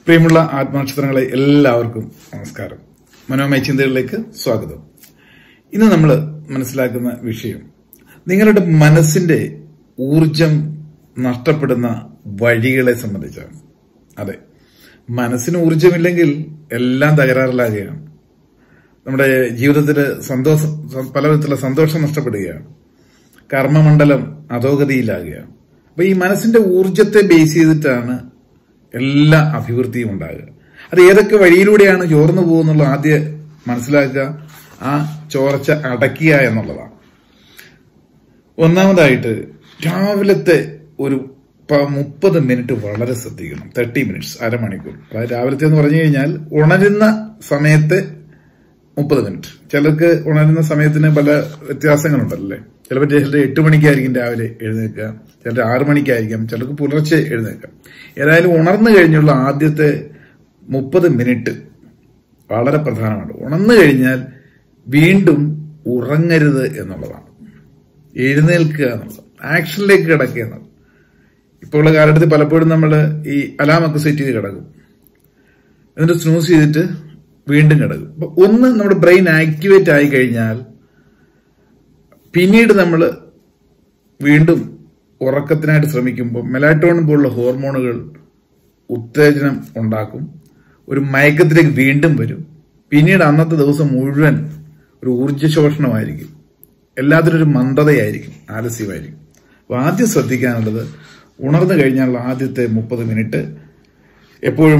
പ്രിയമുള്ള ആത്മനക്ഷത്രങ്ങളെ എല്ലാവർക്കും നമസ്കാരം മനോമയ ചിന്തകളിലേക്ക് സ്വാഗതം ഇന്ന് നമ്മൾ മനസ്സിലാക്കുന്ന വിഷയം നിങ്ങളുടെ മനസ്സിന്റെ ഊർജം നഷ്ടപ്പെടുന്ന വഴികളെ സംബന്ധിച്ചാണ് അതെ മനസ്സിന് ഊർജമില്ലെങ്കിൽ എല്ലാം തകരാറിലാകുകയാണ് നമ്മുടെ ജീവിതത്തിൽ സന്തോഷം പല വിധത്തിലുള്ള സന്തോഷം നഷ്ടപ്പെടുകയാണ് കർമ്മമണ്ഡലം അധോഗതിയിലാകുകയാണ് അപ്പൊ ഈ മനസ്സിന്റെ ഊർജത്തെ ബേസ് ചെയ്തിട്ടാണ് എല്ലാ അഭിവൃദ്ധിയും ഉണ്ടാകുക അത് ഏതൊക്കെ വഴിയിലൂടെയാണ് ചോർന്നു പോകുന്നുള്ള ആദ്യം മനസ്സിലാക്കുക ആ ചോർച്ച അടയ്ക്കുക എന്നുള്ളതാണ് ഒന്നാമതായിട്ട് രാവിലത്തെ ഒരു മുപ്പത് മിനിറ്റ് വളരെ ശ്രദ്ധിക്കണം തേർട്ടി മിനിറ്റ്സ് അരമണിക്കൂർ അതായത് രാവിലത്തെ എന്ന് പറഞ്ഞു കഴിഞ്ഞാൽ ഉണരുന്ന സമയത്തെ മുപ്പത് മിനിറ്റ് ചിലർക്ക് ഉണരുന്ന സമയത്തിന് പല വ്യത്യാസങ്ങളുണ്ടല്ലേ ചിലപ്പോൾ ചിലർ എട്ട് മണിക്കായിരിക്കും രാവിലെ എഴുന്നേൽക്കുക ചിലർ ആറു മണിക്കായിരിക്കാം ചിലർക്ക് പുലർച്ചെ എഴുന്നേൽക്കാം ഏതായാലും ഉണർന്നു കഴിഞ്ഞുള്ള ആദ്യത്തെ മുപ്പത് മിനിറ്റ് വളരെ പ്രധാനമാണ് ഉണർന്നു കഴിഞ്ഞാൽ വീണ്ടും ഉറങ്ങരുത് എന്നുള്ളതാണ് എഴുന്നേൽക്കുക എന്നുള്ളത് ആക്ഷനിലേക്ക് കിടക്കുക എന്നുള്ളത് ഇപ്പോൾ ഉള്ള കാലഘട്ടത്തിൽ പലപ്പോഴും നമ്മൾ ഈ അലാമൊക്കെ സെറ്റ് ചെയ്ത് കിടക്കും എന്നിട്ട് സ്നൂസ് ചെയ്തിട്ട് വീണ്ടും കിടക്കും അപ്പൊ ഒന്ന് നമ്മുടെ ബ്രെയിൻ ആക്ടിവേറ്റ് ആയി കഴിഞ്ഞാൽ പിന്നീട് നമ്മൾ വീണ്ടും ഉറക്കത്തിനായിട്ട് ശ്രമിക്കുമ്പോൾ മെലാറ്റോൺ പോലുള്ള ഹോർമോണുകൾ ഉത്തേജനം ഉണ്ടാക്കും ഒരു മയക്കത്തിലേക്ക് വീണ്ടും വരും പിന്നീട് അന്നത്തെ ദിവസം മുഴുവൻ ഒരു ഊർജ്ജശോഷണമായിരിക്കും എല്ലാത്തിനും ഒരു മന്ദതയായിരിക്കും ആലസ്യമായിരിക്കും അപ്പൊ ആദ്യം ശ്രദ്ധിക്കാനുള്ളത് ഉണർന്നു കഴിഞ്ഞാൽ ആദ്യത്തെ മുപ്പത് മിനിറ്റ് എപ്പോഴും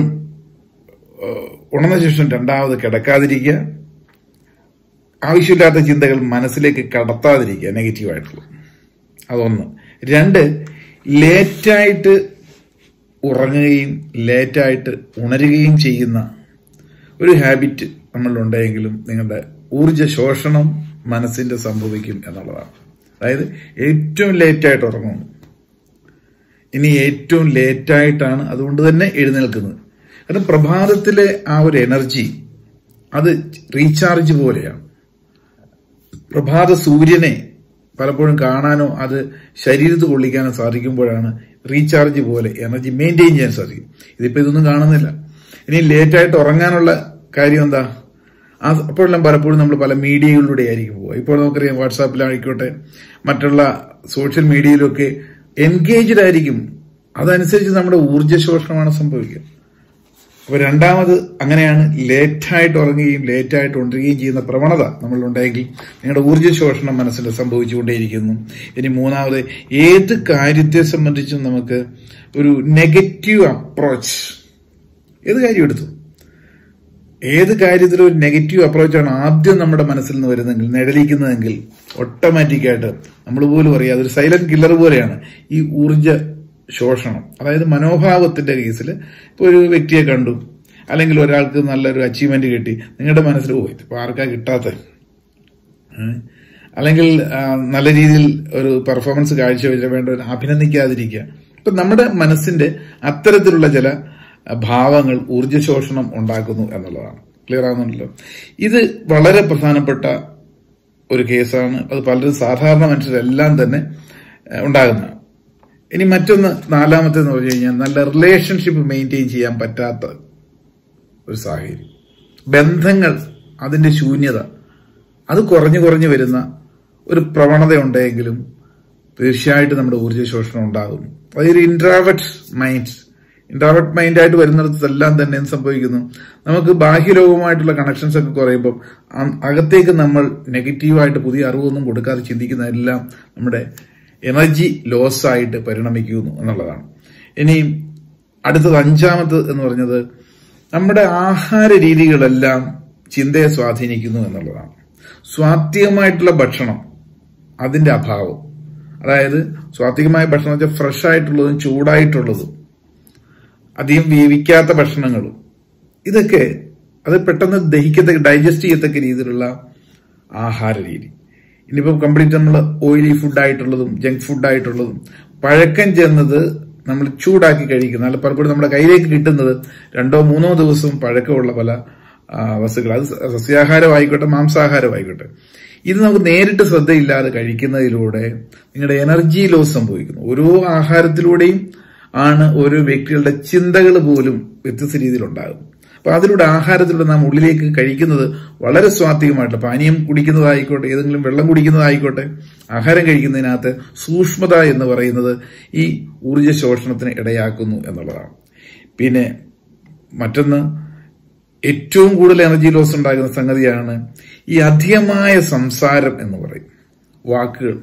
ഉണർന്ന ശേഷം രണ്ടാമത് കിടക്കാതിരിക്കുക ആവശ്യമില്ലാത്ത ചിന്തകൾ മനസ്സിലേക്ക് കടത്താതിരിക്കുക നെഗറ്റീവായിട്ടുള്ള അതൊന്ന് രണ്ട് ലേറ്റായിട്ട് ഉറങ്ങുകയും ലേറ്റായിട്ട് ഉണരുകയും ചെയ്യുന്ന ഒരു ഹാബിറ്റ് നമ്മളിലുണ്ടെങ്കിലും നിങ്ങളുടെ ഊർജ ശോഷണം മനസ്സിന്റെ സംഭവിക്കും എന്നുള്ളതാണ് അതായത് ഏറ്റവും ലേറ്റായിട്ട് ഉറങ്ങുന്നു ഇനി ഏറ്റവും ലേറ്റായിട്ടാണ് അതുകൊണ്ട് തന്നെ എഴുന്നേൽക്കുന്നത് കാരണം പ്രഭാതത്തിലെ ആ ഒരു എനർജി അത് റീചാർജ് പോലെയാണ് പ്രഭാത സൂര്യനെ പലപ്പോഴും കാണാനോ അത് ശരീരത്ത് കൊള്ളിക്കാനോ സാധിക്കുമ്പോഴാണ് റീചാർജ് പോലെ എനർജി മെയിൻറ്റെയിൻ ചെയ്യാൻ സാധിക്കും ഇതിപ്പോ ഇതൊന്നും കാണുന്നില്ല ഇനി ലേറ്റായിട്ട് ഉറങ്ങാനുള്ള കാര്യം എന്താ ആ അപ്പോഴെല്ലാം പലപ്പോഴും നമ്മൾ പല മീഡിയകളിലൂടെ ആയിരിക്കും പോവുക ഇപ്പോൾ നമുക്കറിയാം വാട്സാപ്പിലായിക്കോട്ടെ മറ്റുള്ള സോഷ്യൽ മീഡിയയിലൊക്കെ എൻഗേജ്ഡ് ആയിരിക്കും അതനുസരിച്ച് നമ്മുടെ ഊർജ്ജശോഷണമാണ് സംഭവിക്കുക അപ്പൊ രണ്ടാമത് അങ്ങനെയാണ് ലേറ്റായിട്ട് ഉറങ്ങുകയും ലേറ്റായിട്ട് ഉണരുകയും ചെയ്യുന്ന പ്രവണത നമ്മളുണ്ടെങ്കിൽ നിങ്ങളുടെ ഊർജ്ജശോഷണം മനസ്സിൽ സംഭവിച്ചുകൊണ്ടേയിരിക്കുന്നു ഇനി മൂന്നാമത് ഏത് കാര്യത്തെ സംബന്ധിച്ചും നമുക്ക് ഒരു നെഗറ്റീവ് അപ്രോച്ച് ഏത് കാര്യം എടുത്തു ഏത് കാര്യത്തിലും ഒരു നെഗറ്റീവ് അപ്രോച്ചാണ് ആദ്യം നമ്മുടെ മനസ്സിൽ നിന്ന് വരുന്നതെങ്കിൽ നിഴലിക്കുന്നതെങ്കിൽ ഓട്ടോമാറ്റിക്കായിട്ട് നമ്മൾ പോലും അറിയാതെ ഒരു സൈലന്റ് കില്ലർ പോലെയാണ് ഈ ഊർജ ശോഷണം അതായത് മനോഭാവത്തിന്റെ കേസിൽ ഇപ്പോൾ ഒരു വ്യക്തിയെ കണ്ടു അല്ലെങ്കിൽ ഒരാൾക്ക് നല്ലൊരു അച്ചീവ്മെന്റ് കിട്ടി നിങ്ങളുടെ മനസ്സിൽ പോയി ഇപ്പൊ ആർക്കാ കിട്ടാത്ത അല്ലെങ്കിൽ നല്ല രീതിയിൽ ഒരു പെർഫോമൻസ് കാഴ്ചവെച്ച വേണ്ട അഭിനന്ദിക്കാതിരിക്കുക ഇപ്പൊ നമ്മുടെ മനസ്സിന്റെ അത്തരത്തിലുള്ള ചില ഭാവങ്ങൾ ഊർജ്ജശോഷണം ഉണ്ടാക്കുന്നു എന്നുള്ളതാണ് ക്ലിയർ ആകുന്നുണ്ടല്ലോ ഇത് വളരെ പ്രധാനപ്പെട്ട ഒരു കേസാണ് അത് പലരും സാധാരണ മനുഷ്യരെല്ലാം തന്നെ ഉണ്ടാകുന്നതാണ് ഇനി മറ്റൊന്ന് നാലാമത്തെ എന്ന് പറഞ്ഞു കഴിഞ്ഞാൽ നല്ല റിലേഷൻഷിപ്പ് മെയിൻറ്റെയിൻ ചെയ്യാൻ പറ്റാത്ത ഒരു സാഹചര്യം ബന്ധങ്ങൾ അതിന്റെ ശൂന്യത അത് കുറഞ്ഞു കുറഞ്ഞു വരുന്ന ഒരു പ്രവണത ഉണ്ടെങ്കിലും തീർച്ചയായിട്ടും നമ്മുടെ ഊർജ്ജശോഷണം ഉണ്ടാകും അതൊരു ഇൻട്രാവറ്റ് മൈൻഡ് ഇൻട്രാവറ്റ് മൈൻഡായിട്ട് വരുന്നിടത്തെല്ലാം തന്നെ എന്ത് സംഭവിക്കുന്നു നമുക്ക് ബാഹ്യലോകവുമായിട്ടുള്ള കണക്ഷൻസ് ഒക്കെ കുറയുമ്പോൾ അകത്തേക്ക് നമ്മൾ നെഗറ്റീവായിട്ട് പുതിയ അറിവൊന്നും കൊടുക്കാതെ ചിന്തിക്കുന്നതെല്ലാം നമ്മുടെ എനർജി ലോസ് ആയിട്ട് പരിണമിക്കുന്നു എന്നുള്ളതാണ് ഇനി അടുത്തത് അഞ്ചാമത് എന്ന് പറഞ്ഞത് നമ്മുടെ ആഹാര രീതികളെല്ലാം ചിന്തയെ സ്വാധീനിക്കുന്നു എന്നുള്ളതാണ് സ്വാത്വികമായിട്ടുള്ള ഭക്ഷണം അതിന്റെ അഭാവം അതായത് സ്വാത്വികമായ ഭക്ഷണം വെച്ചാൽ ഫ്രഷ് ആയിട്ടുള്ളതും ചൂടായിട്ടുള്ളതും അധികം വേവിക്കാത്ത ഭക്ഷണങ്ങളും ഇതൊക്കെ അത് പെട്ടെന്ന് ദഹിക്കത്തക്ക ഡൈജസ്റ്റ് ചെയ്യത്തക്ക രീതിയിലുള്ള ആഹാര രീതി ഇനിയിപ്പോൾ കംപ്ലീറ്റ് നമ്മൾ ഓയിലി ഫുഡായിട്ടുള്ളതും ജങ്ക് ഫുഡായിട്ടുള്ളതും പഴക്കം ചെന്നത് നമ്മൾ ചൂടാക്കി കഴിക്കുന്ന അല്ല പലപ്പോഴും നമ്മുടെ കയ്യിലേക്ക് കിട്ടുന്നത് രണ്ടോ മൂന്നോ ദിവസം പഴക്കമുള്ള പല വസ്തുക്കൾ അത് സസ്യാഹാരമായിക്കോട്ടെ മാംസാഹാരമായിക്കോട്ടെ ഇത് നമുക്ക് നേരിട്ട് ശ്രദ്ധയില്ലാതെ കഴിക്കുന്നതിലൂടെ നിങ്ങളുടെ എനർജി ലോസ് സംഭവിക്കുന്നു ഓരോ ആഹാരത്തിലൂടെയും ആണ് ഓരോ വ്യക്തികളുടെ ചിന്തകൾ പോലും വ്യത്യസ്ത രീതിയിലുണ്ടാകും അപ്പൊ അതിലൂടെ ആഹാരത്തിലൂടെ നാം ഉള്ളിലേക്ക് കഴിക്കുന്നത് വളരെ സ്വാത്വികമായിട്ട് പാനീയം കുടിക്കുന്നതായിക്കോട്ടെ ഏതെങ്കിലും വെള്ളം കുടിക്കുന്നതായിക്കോട്ടെ ആഹാരം കഴിക്കുന്നതിനകത്ത് സൂക്ഷ്മത എന്ന് പറയുന്നത് ഈ ഊർജ്ജ ശോഷണത്തിന് ഇടയാക്കുന്നു എന്നുള്ളതാണ് പിന്നെ മറ്റൊന്ന് ഏറ്റവും കൂടുതൽ എനർജി ലോസ് ഉണ്ടാകുന്ന സംഗതിയാണ് ഈ അധികമായ സംസാരം എന്ന് പറയും വാക്കുകൾ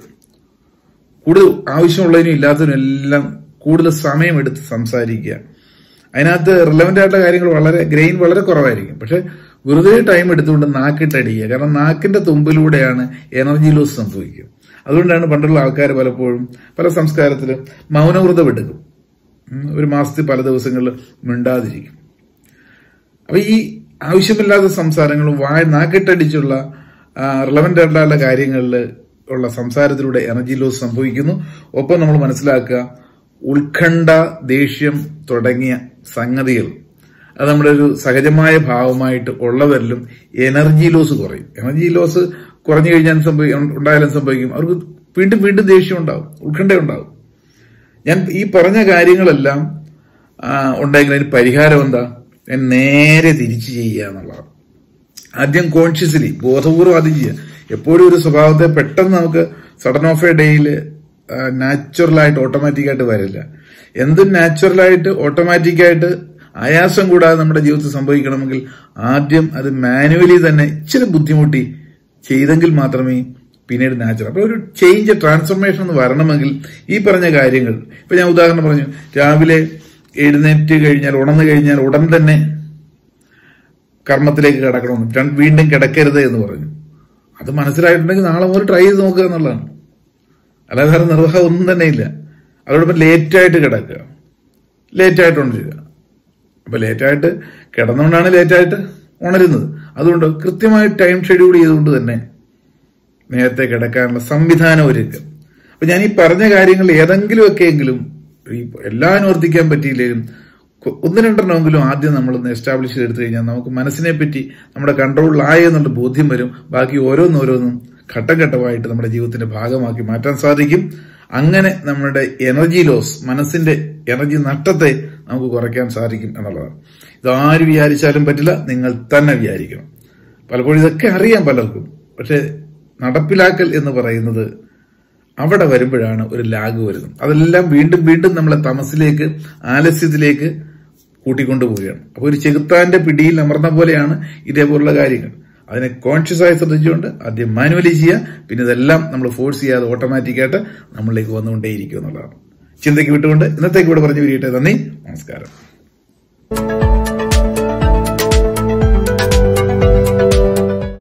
കൂടുതൽ ആവശ്യമുള്ളതിനും ഇല്ലാത്തതിനും എല്ലാം കൂടുതൽ സമയമെടുത്ത് സംസാരിക്കുക അതിനകത്ത് റിലവൻ്റ് ആയിട്ടുള്ള കാര്യങ്ങൾ വളരെ ഗ്രെയിൻ വളരെ കുറവായിരിക്കും പക്ഷെ വെറുതെ ടൈം എടുത്തുകൊണ്ട് നാക്കിട്ടടിക്കുക കാരണം നാക്കിന്റെ തുമ്പിലൂടെയാണ് എനർജി ലോസ് സംഭവിക്കുക അതുകൊണ്ടാണ് പണ്ടുള്ള ആൾക്കാർ പലപ്പോഴും പല സംസ്കാരത്തിലും മൗനവ്രതം എടുക്കും ഉം, ഒരു മാസത്തിൽ പല ദിവസങ്ങളിൽ മിണ്ടാതിരിക്കും അപ്പൊ ഈ ആവശ്യമില്ലാത്ത സംസാരങ്ങളും വായ നാക്കിട്ടടിച്ചുള്ള റിലവൻ്റ് ആയിട്ടുള്ള കാര്യങ്ങളിൽ ഉള്ള സംസാരത്തിലൂടെ എനർജി ലോസ് സംഭവിക്കുന്നു ഒപ്പം നമ്മൾ മനസ്സിലാക്കുക ഉത്കണ്ഠ ദേഷ്യം തുടങ്ങിയ സംഗതികൾ അത് നമ്മുടെ ഒരു സഹജമായ ഭാവമായിട്ട് ഉള്ളവരിലും എനർജി ലോസ് കുറയും എനർജി ലോസ് കുറഞ്ഞു കഴിഞ്ഞാൽ സംഭവിക്കും ഉണ്ടായാലും സംഭവിക്കും അവർക്ക് വീണ്ടും വീണ്ടും ദേഷ്യം ഉണ്ടാവും ഉത്കണ്ഠ ഉണ്ടാവും ഞാൻ ഈ പറഞ്ഞ കാര്യങ്ങളെല്ലാം ആ, ഉണ്ടെങ്കിൽ അതിന് പരിഹാരം എന്താ ഞാൻ നേരെ തിരിച്ചു ചെയ്യുക എന്നുള്ളതാണ് ആദ്യം കോൺഷ്യസ്ലി ബോധപൂർവ്വം ആദ്യം ചെയ്യുക എപ്പോഴും ഒരു സ്വഭാവത്തെ പെട്ടെന്ന് നമുക്ക് സഡൻ ഓഫ് എ ഡേയിൽ നാച്ചുറലായിട്ട് ഓട്ടോമാറ്റിക്കായിട്ട് വരില്ല എന്തും നാച്ചുറലായിട്ട് ഓട്ടോമാറ്റിക്കായിട്ട് ആയാസം കൂടാതെ നമ്മുടെ ജീവിതത്തിൽ സംഭവിക്കണമെങ്കിൽ ആദ്യം അത് മാനുവലി തന്നെ ഇച്ചിരി ബുദ്ധിമുട്ടി ചെയ്തെങ്കിൽ മാത്രമേ പിന്നീട് നാച്ചുറൽ അപ്പൊ ഒരു ചേഞ്ച് ട്രാൻസ്ഫോർമേഷൻ എന്ന് വരണമെങ്കിൽ ഈ പറഞ്ഞ കാര്യങ്ങൾ ഇപ്പൊ ഞാൻ ഉദാഹരണം പറഞ്ഞു രാവിലെ എഴുന്നേറ്റ് കഴിഞ്ഞാൽ ഉണർന്നു കഴിഞ്ഞാൽ ഉടൻ തന്നെ കർമ്മത്തിലേക്ക് കിടക്കണമെന്ന് രണ്ട് വീണ്ടും കിടക്കരുത് എന്ന് പറഞ്ഞു അത് മനസ്സിലായിട്ടുണ്ടെങ്കിൽ നാളെ മുതൽ ട്രൈ ചെയ്ത് നോക്കുക എന്നുള്ളതാണ് അല്ലാതെ വേറെ നിർവാഹം ഒന്നും തന്നെ ഇല്ല അതോടൊപ്പം ലേറ്റായിട്ട് കിടക്കുക ലേറ്റായിട്ട് ഉണരുക അപ്പൊ ലേറ്റായിട്ട് കിടന്നുകൊണ്ടാണ് ലേറ്റായിട്ട് ഉണരുന്നത് അതുകൊണ്ട് കൃത്യമായി ടൈം ഷെഡ്യൂൾ ചെയ്തുകൊണ്ട് തന്നെ നേരത്തെ കിടക്കാനുള്ള സംവിധാനം ഒരുക്കുക അപ്പൊ ഞാൻ ഈ പറഞ്ഞ കാര്യങ്ങൾ ഏതെങ്കിലുമൊക്കെ എങ്കിലും ഈ എല്ലാം അനുവർത്തിക്കാൻ പറ്റിയില്ലെങ്കിലും കൊ- ഒന്ന് രണ്ടെണ്ണമെങ്കിലും ആദ്യം നമ്മളൊന്ന് എസ്റ്റാബ്ലിഷ് ചെയ്തെടുത്തു കഴിഞ്ഞാൽ നമുക്ക് മനസ്സിനെ പറ്റി നമ്മുടെ കൺട്രോളിലായി എന്നുള്ള ബോധ്യം വരും ബാക്കി ഓരോന്നോരോന്നും ഘട്ടം ഘട്ടമായിട്ട് നമ്മുടെ ജീവിതത്തിന്റെ ഭാഗമാക്കി മാറ്റാൻ സാധിക്കും അങ്ങനെ നമ്മുടെ എനർജി ലോസ് മനസ്സിന്റെ എനർജി നഷ്ടത്തെ നമുക്ക് കുറയ്ക്കാൻ സാധിക്കും എന്നുള്ളതാണ് ഇതാര് വിചാരിച്ചാലും പറ്റില്ല നിങ്ങൾ തന്നെ വിചാരിക്കണം പലപ്പോഴും ഇതൊക്കെ അറിയാം പലർക്കും പക്ഷെ നടപ്പിലാക്കൽ എന്ന് പറയുന്നത് അവിടെ വരുമ്പോഴാണ് ഒരു ലാഗ് വരുന്നത് അതെല്ലാം വീണ്ടും വീണ്ടും നമ്മളെ തമസിലേക്ക് ആലസ്യത്തിലേക്ക് കൂട്ടിക്കൊണ്ടുപോവുകയാണ് അപ്പൊ ഒരു ചെകുത്താന്റെ പിടിയിൽ അമർന്ന പോലെയാണ് ഇതേപോലുള്ള കാര്യങ്ങൾ അതിനെ കോൺഷ്യസ് ആയി ശ്രദ്ധിച്ചുകൊണ്ട് ആദ്യം മാനുവലി ചെയ്യുക പിന്നെ ഇതെല്ലാം നമ്മൾ ഫോഴ്സ് ചെയ്യാതെ ഓട്ടോമാറ്റിക്കായിട്ട് നമ്മളിലേക്ക് വന്നുകൊണ്ടേയിരിക്കും എന്നുള്ളതാണ് ചിന്തയ്ക്ക് വിട്ടുകൊണ്ട് ഇന്നത്തേക്ക് ഇവിടെ പറഞ്ഞു വരികട്ടെ നന്ദി നമസ്കാരം